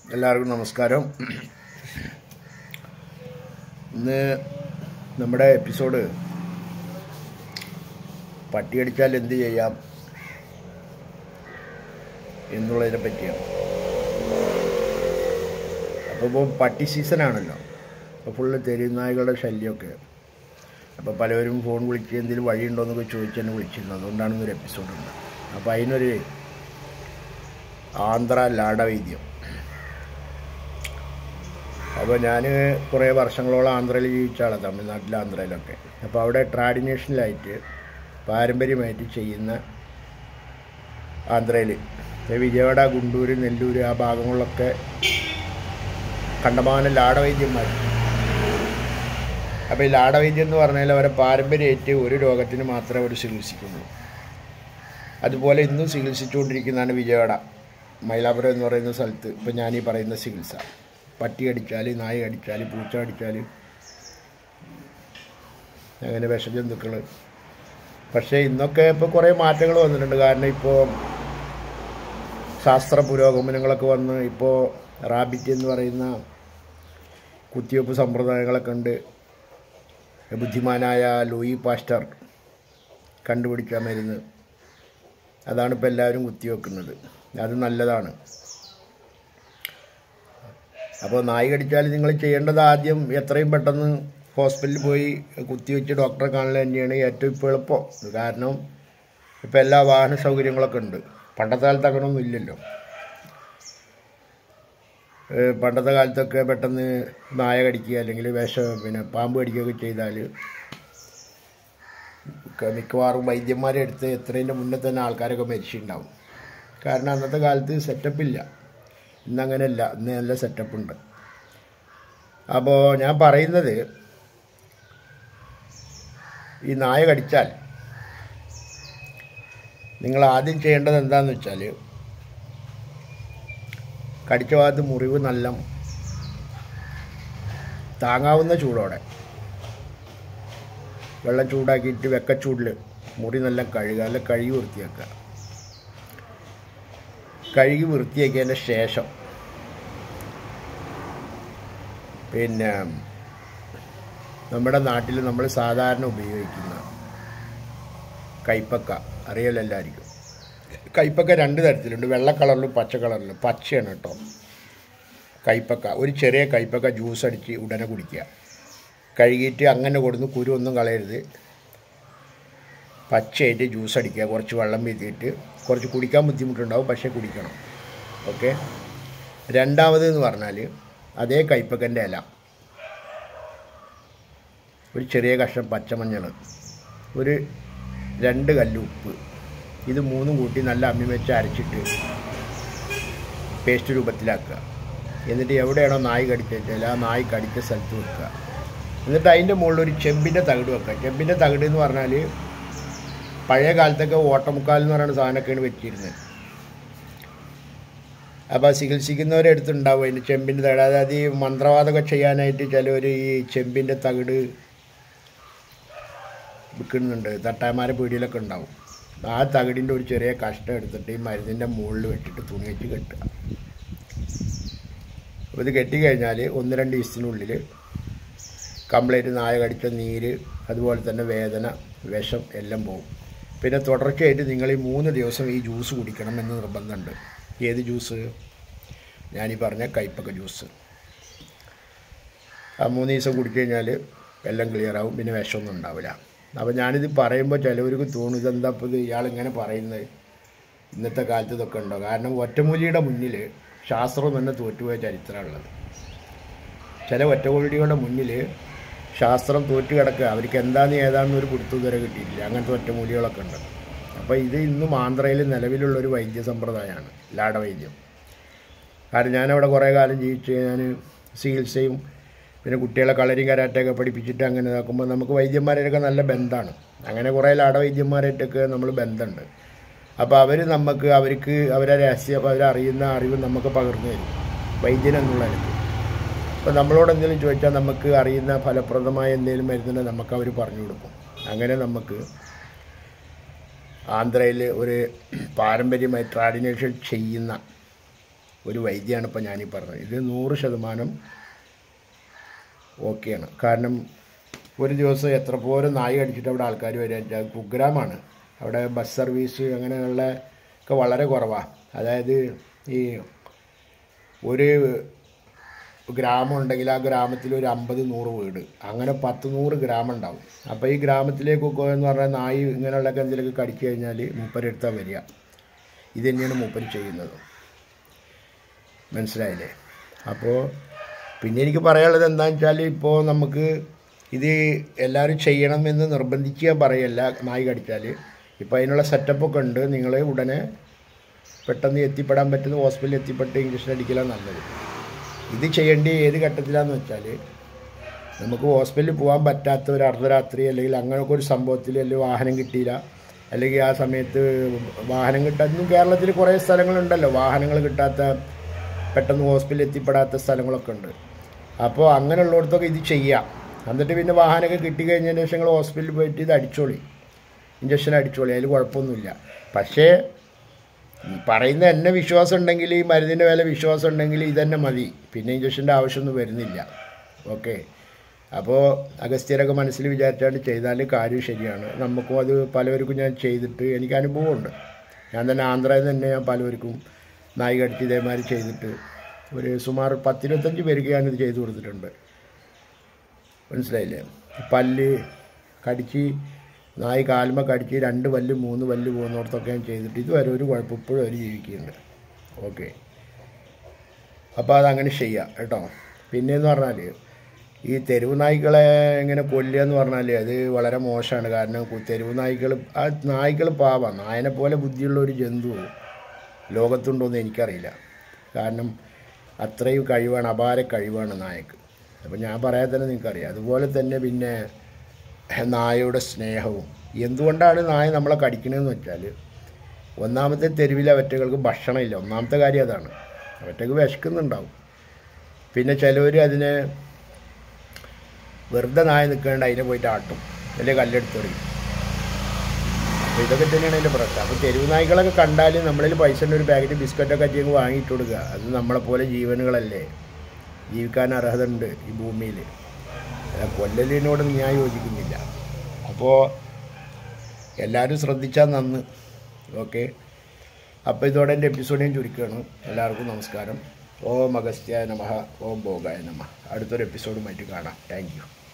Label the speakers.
Speaker 1: എല്ലാവർക്കും നമസ്കാരം ഇന്ന് നമ്മുടെ എപ്പിസോഡ് പട്ടിയടിച്ചാൽ എന്ത് ചെയ്യാം എന്നുള്ളതിനെ പറ്റിയാണ് അപ്പോൾ ഇപ്പോൾ പട്ടി സീസണാണല്ലോ അപ്പോൾ ഫുള്ള് തെരുനായ്കളുടെ ശല്യമൊക്കെ അപ്പോൾ പലവരും ഫോൺ വിളിച്ച് എന്തെങ്കിലും വഴിയുണ്ടോ എന്നൊക്കെ ചോദിച്ച് എന്നെ വിളിച്ചിരുന്നു അതുകൊണ്ടാണ് ഇന്നൊരു എപ്പിസോഡ് ഉണ്ട് അപ്പോൾ അതിനൊരു ആന്ധ്ര ലാടവൈദ്യം അപ്പോൾ ഞാൻ കുറേ വർഷങ്ങളോളം ആന്ധ്രയിൽ ജീവിച്ച ആളാണ് തമിഴ്നാട്ടിലെ ആന്ധ്രയിലൊക്കെ അപ്പോൾ അവിടെ ട്രാഡിനേഷണലായിട്ട് പാരമ്പര്യമായിട്ട് ചെയ്യുന്ന ആന്ധ്രയിൽ വിജയവാഡ ഗുണ്ടൂർ നെല്ലൂർ ആ ഭാഗങ്ങളിലൊക്കെ കണ്ടമാനം ലാടവൈദ്യന്മാർ അപ്പോൾ ഈ ലാടവൈദ്യം എന്ന് പറഞ്ഞാൽ അവരെ പാരമ്പര്യമായിട്ട് ഒരു രോഗത്തിന് മാത്രമേ അവർ ചികിത്സിക്കുള്ളൂ അതുപോലെ ഇന്നും ചികിത്സിച്ചുകൊണ്ടിരിക്കുന്നതാണ് വിജയവാഡ മൈലാപുരം എന്ന് പറയുന്ന സ്ഥലത്ത് ഇപ്പം ഞാൻ ഈ പറയുന്ന ചികിത്സ പട്ടി അടിച്ചാൽ നായ അടിച്ചാൽ പൂച്ച അടിച്ചാൽ അങ്ങനെ വിഷജന്തുക്കൾ പക്ഷേ ഇന്നൊക്കെ ഇപ്പോൾ കുറേ മാറ്റങ്ങൾ വന്നിട്ടുണ്ട് കാരണം ഇപ്പോൾ ശാസ്ത്ര പുരോഗമനങ്ങളൊക്കെ വന്ന് ഇപ്പോൾ റാബിറ്റ് എന്ന് പറയുന്ന കുത്തിവയ്പ്പ് സമ്പ്രദായങ്ങളൊക്കെ ഉണ്ട് ബുദ്ധിമാനായ ലൂയി പാസ്റ്റർ കണ്ടുപിടിച്ച മരുന്ന് അതാണ് ഇപ്പോൾ എല്ലാവരും കുത്തിവെക്കുന്നത് അത് നല്ലതാണ് അപ്പോൾ നായി കടിച്ചാൽ നിങ്ങൾ ചെയ്യേണ്ടത് ആദ്യം എത്രയും പെട്ടെന്ന് ഹോസ്പിറ്റലിൽ പോയി കുത്തിവെച്ച് ഡോക്ടറെ കാണൽ തന്നെയാണ് ഏറ്റവും ഇപ്പോൾ എളുപ്പം കാരണം ഇപ്പോൾ എല്ലാ വാഹന സൗകര്യങ്ങളൊക്കെ ഉണ്ട് പണ്ടത്തെ കാലത്ത് അങ്ങനെയൊന്നും ഇല്ലല്ലോ ഏഹ് പണ്ടത്തെ കാലത്തൊക്കെ പെട്ടെന്ന് നായ കടിക്കുക അല്ലെങ്കിൽ വിഷ പിന്നെ പാമ്പ് കടിക്കുകയൊക്കെ ചെയ്താൽ ക- മിക്കവാറും വൈദ്യന്മാരെ അടുത്ത് എത്രേൻ്റെ മുന്നേ തന്നെ ആൾക്കാരൊക്കെ മരിച്ചിട്ടുണ്ടാവും കാരണം അന്നത്തെ കാലത്ത് സെറ്റപ്പ് ഇല്ല ഇന്നങ്ങനെയല്ല ഇന്ന് നല്ല സെറ്റപ്പ് ഉണ്ട് അപ്പോൾ ഞാൻ പറയുന്നത് ഈ നായ കടിച്ചാൽ നിങ്ങൾ ആദ്യം ചെയ്യേണ്ടത് എന്താണെന്ന് വെച്ചാൽ കടിച്ച ഭാഗത്ത് മുറിവ് നല്ല താങ്ങാവുന്ന ചൂടോടെ വെള്ളം ചൂടാക്കിയിട്ട് വെക്കച്ചൂടിൽ മുറി നല്ല കഴുകുക നല്ല കഴുകി വൃത്തിയാക്കുക കഴുകി വൃത്തിയാക്കിയതിൻ്റെ ശേഷം പിന്നെ നമ്മുടെ നാട്ടിൽ നമ്മൾ സാധാരണ ഉപയോഗിക്കുന്ന കൈപ്പക്ക അറിയാലോ എല്ലാവർക്കും കൈപ്പക്ക രണ്ട് തരത്തിലുണ്ട് വെള്ള കളറിലും പച്ച കളറിലും പച്ചയാണ് കേട്ടോ കൈപ്പക്ക ഒരു ചെറിയ കൈപ്പക്ക ജ്യൂസ് അടിച്ച് ഉടനെ കുടിക്കുക കഴുകിയിട്ട് അങ്ങനെ കൊടുന്ന് കുരു ഒന്നും കളയരുത് പച്ചയായിട്ട് ജ്യൂസ് അടിക്കുക കുറച്ച് വെള്ളം വീത്തിയിട്ട് കുറച്ച് കുടിക്കാൻ ബുദ്ധിമുട്ടുണ്ടാവും പക്ഷേ കുടിക്കണം ഓക്കെ രണ്ടാമത് എന്ന് പറഞ്ഞാൽ അതേ കൈപ്പക്കൻ്റെ ഇല ഒരു ചെറിയ കഷ്ണം പച്ചമഞ്ഞൾ ഒരു രണ്ട് കല്ല് ഉപ്പ് ഇത് മൂന്നും കൂട്ടി നല്ല അമ്മി വെച്ച് അരച്ചിട്ട് പേസ്റ്റ് രൂപത്തിലാക്കുക എന്നിട്ട് എവിടെയാണോ നായ് കടിച്ചാൽ ആ നായ് കടിച്ച സ്ഥലത്ത് വെക്കുക എന്നിട്ട് അതിൻ്റെ മുകളിൽ ഒരു ചെമ്പിൻ്റെ തകിട് വെക്കുക ചെമ്പിൻ്റെ തകിട് എന്ന് പറഞ്ഞാൽ പഴയ കാലത്തൊക്കെ ഓട്ടമുക്കാൽ എന്ന് പറയുന്ന സാധനമൊക്കെയാണ് വെച്ചിരുന്നത് അപ്പോൾ ചികിത്സിക്കുന്നവരെ അടുത്തുണ്ടാവും അതിൻ്റെ ചെമ്പിൻ്റെ തകിട് അതായത് ഈ മന്ത്രവാദമൊക്കെ ചെയ്യാനായിട്ട് ചിലവർ ഈ ചെമ്പിൻ്റെ തകിട് വിൽക്കുന്നുണ്ട് തട്ടാമാരെ പീടിയിലൊക്കെ ഉണ്ടാവും ആ തകിടിൻ്റെ ഒരു ചെറിയ കഷ്ടം എടുത്തിട്ട് ഈ മരുന്നിൻ്റെ മുകളിൽ വെച്ചിട്ട് തുണി വെച്ച് കെട്ടുക അപ്പോൾ ഇത് കെട്ടിക്കഴിഞ്ഞാൽ ഒന്ന് രണ്ട് ദിവസത്തിനുള്ളിൽ കംപ്ലീറ്റ് നായ കടിച്ച നീര് അതുപോലെ തന്നെ വേദന വിഷം എല്ലാം പോകും പിന്നെ തുടർച്ചയായിട്ട് നിങ്ങൾ ഈ മൂന്ന് ദിവസം ഈ ജ്യൂസ് കുടിക്കണം എന്ന് നിർബന്ധമുണ്ട് ഏത് ജ്യൂസ് ഞാനീ പറഞ്ഞ കൈപ്പക്ക ജ്യൂസ് ആ മൂന്ന് ദിവസം കുടിച്ചു കഴിഞ്ഞാൽ എല്ലാം ക്ലിയർ ആവും പിന്നെ വിഷമൊന്നും ഉണ്ടാവില്ല അപ്പോൾ ഞാനിത് പറയുമ്പോൾ ചിലവർക്ക് തോന്നും ഇതെന്താ ഇപ്പോൾ ഇത് ഇയാളിങ്ങനെ പറയുന്നത് ഇന്നത്തെ കാലത്ത് ഇതൊക്കെ ഉണ്ടോ കാരണം ഒറ്റമൂലിയുടെ മുന്നിൽ ശാസ്ത്രം തന്നെ തോറ്റുപോയ ചരിത്രമുള്ളത് ചില ഒറ്റമൂലിയുടെ മുന്നിൽ ശാസ്ത്രം തോറ്റു കിടക്കുക അവർക്ക് എന്താന്ന് ഏതാണെന്ന് ഒരു പിടുത്തം ഇതുവരെ കിട്ടിയിട്ടില്ല അങ്ങനത്തെ ഒറ്റമൂലികളൊക്കെ ഉണ്ട് അപ്പോൾ ഇത് ഇന്നും ആന്ധ്രയിൽ നിലവിലുള്ളൊരു വൈദ്യ സമ്പ്രദായമാണ് ലാടവൈദ്യം കാരണം ഞാനവിടെ കുറേ കാലം ജീവിച്ച് ഞാൻ ചികിത്സയും പിന്നെ കുട്ടികളെ കളരിയും കരാട്ടയൊക്കെ പഠിപ്പിച്ചിട്ട് അങ്ങനെ നോക്കുമ്പോൾ നമുക്ക് വൈദ്യന്മാരായിട്ടൊക്കെ നല്ല ബന്ധമാണ് അങ്ങനെ കുറേ ലാടവൈദ്യന്മാരായിട്ടൊക്കെ നമ്മൾ ബന്ധമുണ്ട് അപ്പോൾ അവർ നമുക്ക് അവർക്ക് അവരെ രഹസ്യം അവരറിയുന്ന അറിവ് നമുക്ക് പകർന്നു തരും വൈദ്യൻ എന്നുള്ള നിലയ്ക്ക് അപ്പോൾ നമ്മളോട് എന്തെങ്കിലും ചോദിച്ചാൽ നമുക്ക് അറിയുന്ന ഫലപ്രദമായ എന്തെങ്കിലും മരുന്നിനെ നമുക്ക് അവർ പറഞ്ഞു കൊടുക്കും അങ്ങനെ നമുക്ക് ആന്ധ്രയിൽ ഒരു പാരമ്പര്യമായി ട്രാഡിനേഷൻ ചെയ്യുന്ന ഒരു വൈദ്യമാണ് ഇപ്പോൾ ഞാനീ പറഞ്ഞത് ഇത് നൂറ് ശതമാനം ഓക്കെയാണ് കാരണം ഒരു ദിവസം എത്ര പോലും നായി അടിച്ചിട്ട് അവിടെ ആൾക്കാർ വരിക വെച്ചാൽ കുഗ്രാമാണ് അവിടെ ബസ് സർവീസ് അങ്ങനെയുള്ള ഒക്കെ വളരെ കുറവാണ് അതായത് ഈ ഒരു ഗ്രാമം ഉണ്ടെങ്കിൽ ആ ഗ്രാമത്തിൽ ഒരു അമ്പത് നൂറ് വീട് അങ്ങനെ പത്ത് നൂറ് ഗ്രാമം ഉണ്ടാവും അപ്പോൾ ഈ ഗ്രാമത്തിലേക്കൊക്കെ എന്ന് പറഞ്ഞാൽ നായി ഇങ്ങനെയുള്ളൊക്കെ എന്തെങ്കിലുമൊക്കെ കടിച്ചു കഴിഞ്ഞാൽ മൂപ്പരെടുത്താൽ വരിക ഇത് തന്നെയാണ് മൂപ്പര് ചെയ്യുന്നത് മനസ്സിലായില്ലേ അപ്പോൾ പിന്നെ എനിക്ക് പറയാനുള്ളത് എന്താണെന്ന് വെച്ചാൽ ഇപ്പോൾ നമുക്ക് ഇത് എല്ലാവരും ചെയ്യണമെന്ന് നിർബന്ധിച്ച് ഞാൻ പറയല്ല നായി കടിച്ചാൽ ഇപ്പോൾ അതിനുള്ള സെറ്റപ്പൊക്കെ ഉണ്ട് നിങ്ങൾ ഉടനെ പെട്ടെന്ന് എത്തിപ്പെടാൻ പറ്റുന്ന ഹോസ്പിറ്റലിൽ എത്തിപ്പെട്ട് ഇഞ്ചക്ഷൻ അടിക്കലാണ് നല്ലത് ഇത് ചെയ്യേണ്ടി ഏത് ഘട്ടത്തിലാണെന്ന് വെച്ചാൽ നമുക്ക് ഹോസ്പിറ്റലിൽ പോകാൻ പറ്റാത്ത ഒരു അർദ്ധരാത്രി അല്ലെങ്കിൽ അങ്ങനെയൊക്കെ ഒരു സംഭവത്തിൽ അല്ലെങ്കിൽ വാഹനം കിട്ടിയില്ല അല്ലെങ്കിൽ ആ സമയത്ത് വാഹനം കിട്ടാത്ത കേരളത്തിൽ കുറേ സ്ഥലങ്ങളുണ്ടല്ലോ വാഹനങ്ങൾ കിട്ടാത്ത പെട്ടെന്ന് ഹോസ്പിറ്റലിൽ എത്തിപ്പെടാത്ത സ്ഥലങ്ങളൊക്കെ ഉണ്ട് അപ്പോൾ അങ്ങനെയുള്ളിടത്തൊക്കെ ഇത് ചെയ്യാം എന്നിട്ട് പിന്നെ വാഹനമൊക്കെ കിട്ടിക്കഴിഞ്ഞതിന് ശേഷം നിങ്ങൾ ഹോസ്പിറ്റലിൽ പോയിട്ട് ഇത് അടിച്ചോളി ഇഞ്ചക്ഷൻ അടിച്ചോളി അതിൽ കുഴപ്പമൊന്നുമില്ല പക്ഷേ ഈ പറയുന്ന എന്നെ വിശ്വാസം ഉണ്ടെങ്കിൽ ഈ മരുന്നിൻ്റെ വില വിശ്വാസം ഉണ്ടെങ്കിൽ ഇതന്നെ മതി പിന്നെ ഇഞ്ചക്ഷൻ്റെ ആവശ്യമൊന്നും വരുന്നില്ല ഓക്കെ അപ്പോൾ അഗസ്ത്യരൊക്കെ മനസ്സിൽ വിചാരിച്ചാണ്ട് ചെയ്താൽ കാര്യം ശരിയാണ് നമുക്കും അത് പലവർക്കും ഞാൻ ചെയ്തിട്ട് എനിക്ക് അനുഭവമുണ്ട് ഞാൻ തന്നെ ആന്ധ്രയിൽ തന്നെ ഞാൻ പലവർക്കും നായി കടിച്ച് ഇതേമാതിരി ചെയ്തിട്ട് ഒരു സുമാർ പത്തിരുപത്തഞ്ച് പേർക്ക് ഞാനിത് ചെയ്തു കൊടുത്തിട്ടുണ്ട് മനസ്സിലായില്ലേ പല്ല് കടിച്ച് നായി കാൽമ കടിച്ച് രണ്ട് പല്ല് മൂന്ന് പല്ല് പോകുന്നിടത്തൊക്കെ ഞാൻ ചെയ്തിട്ട് ഇതുവരെ ഒരു കുഴപ്പം ഇപ്പോഴും അവർ ജീവിക്കുന്നുണ്ട് ഓക്കെ അപ്പോൾ അതങ്ങനെ ചെയ്യാം കേട്ടോ പിന്നെയെന്ന് പറഞ്ഞാൽ ഈ തെരുവ് നായ്ക്കളെ ഇങ്ങനെ കൊല്ലുക എന്ന് പറഞ്ഞാൽ അത് വളരെ മോശമാണ് കാരണം കു- തെരുവ് നായ്ക്കൾ ആ നായ്ക്കൾ പാവാം നായനെ പോലെ ബുദ്ധിയുള്ള ഒരു ജന്തു ലോകത്തുണ്ടോയെന്ന് എനിക്കറിയില്ല കാരണം അത്രയും കഴിവാണ് അപാര കഴിവാണ് നായക്ക് അപ്പോൾ ഞാൻ പറയാൻ തന്നെ നിങ്ങൾക്കറിയാം അതുപോലെ തന്നെ പിന്നെ നായയുടെ സ്നേഹവും എന്തുകൊണ്ടാണ് നായ നമ്മളെ കടിക്കണമെന്ന് വെച്ചാൽ ഒന്നാമത്തെ തെരുവിലെ അവറ്റകൾക്ക് ഭക്ഷണമില്ല ഒന്നാമത്തെ കാര്യം അതാണ് അവറ്റക്ക് വിശക്കുന്നുണ്ടാവും പിന്നെ ചിലവർ അതിനെ വെറുതെ നായ നിൽക്കേണ്ട അതിനെ പോയിട്ട് ആട്ടും അല്ലെങ്കിൽ കല്ലെടുത്തെറിയും അപ്പോൾ ഇതൊക്കെ തന്നെയാണ് അതിൻ്റെ പ്രശ്നം അപ്പോൾ തെരുവ് നായ്ക്കളൊക്കെ കണ്ടാൽ നമ്മളിൽ പൈസ ഉണ്ട് ഒരു പാക്കറ്റ് ബിസ്ക്കറ്റൊക്കെ ചെയ്ത് വാങ്ങിയിട്ട് കൊടുക്കുക അത് നമ്മളെപ്പോലെ ജീവനുകളല്ലേ ജീവിക്കാൻ അർഹത ഉണ്ട് ഈ ഭൂമിയിൽ കൊല്ലലിനോട് ഞാൻ യോജിക്കുന്നില്ല അപ്പോൾ എല്ലാവരും ശ്രദ്ധിച്ചാൽ നന്ന് ഓക്കെ അപ്പോൾ ഇതോടെ എൻ്റെ എപ്പിസോഡ് ഞാൻ ചുരുക്കുകയാണ് എല്ലാവർക്കും നമസ്കാരം ഓം അഗസ്ത്യായ നമഃ ഓം ഭോഗായ നമ അടുത്തൊരു എപ്പിസോഡുമായിട്ട് കാണാം താങ്ക് യു